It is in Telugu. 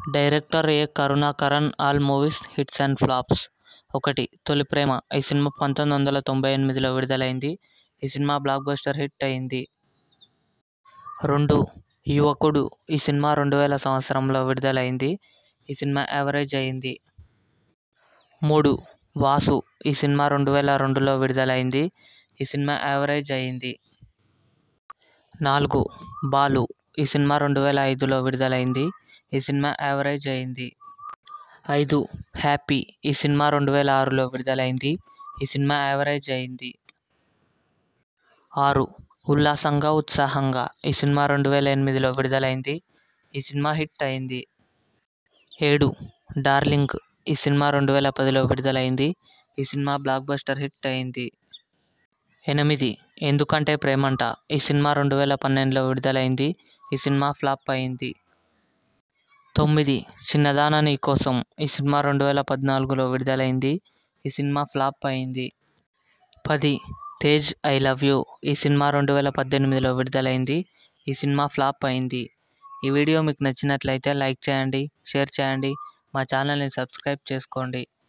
director A Karunakaran all movies hits and flops ఒకటి తొలి ప్రేమ ఈ సినిమా పంతొమ్మిది వందల తొంభై ఎనిమిదిలో విడుదలైంది ఈ సినిమా బ్లాక్ బస్టర్ హిట్ అయింది రెండు యువకుడు ఈ సినిమా రెండు వేల సంవత్సరంలో విడుదలైంది ఈ సినిమా యావరేజ్ అయింది మూడు వాసు ఈ సినిమా రెండు వేల రెండులో విడుదలైంది ఈ సినిమా యావరేజ్ అయింది నాలుగు బాలు ఈ సినిమా రెండు వేల ఐదులో విడుదలైంది ఈ సినిమా యావరేజ్ అయింది ఐదు హ్యాపీ ఈ సినిమా రెండు వేల ఆరులో విడుదలైంది ఈ సినిమా యావరేజ్ అయింది ఆరు ఉల్లాసంగా ఉత్సాహంగా ఈ సినిమా రెండు వేల ఎనిమిదిలో విడుదలైంది ఈ సినిమా హిట్ అయింది ఏడు డార్లింగ్ ఈ సినిమా రెండు వేల పదిలో విడుదలైంది ఈ సినిమా బ్లాక్ బస్టర్ హిట్ అయింది ఎనిమిది ఎందుకంటే ప్రేమంట ఈ సినిమా రెండు వేల పన్నెండులో విడుదలైంది ఈ సినిమా ఫ్లాప్ అయింది తొమ్మిది చిన్నదాన నీ కోసం ఈ సినిమా రెండు వేల పద్నాలుగులో విడుదలైంది ఈ సినిమా ఫ్లాప్ అయింది పది తేజ్ ఐ లవ్ యూ ఈ సినిమా రెండు వేల పద్దెనిమిదిలో విడుదలైంది ఈ సినిమా ఫ్లాప్ అయింది ఈ వీడియో మీకు నచ్చినట్లయితే లైక్ చేయండి షేర్ చేయండి మా ఛానల్ని సబ్స్క్రైబ్ చేసుకోండి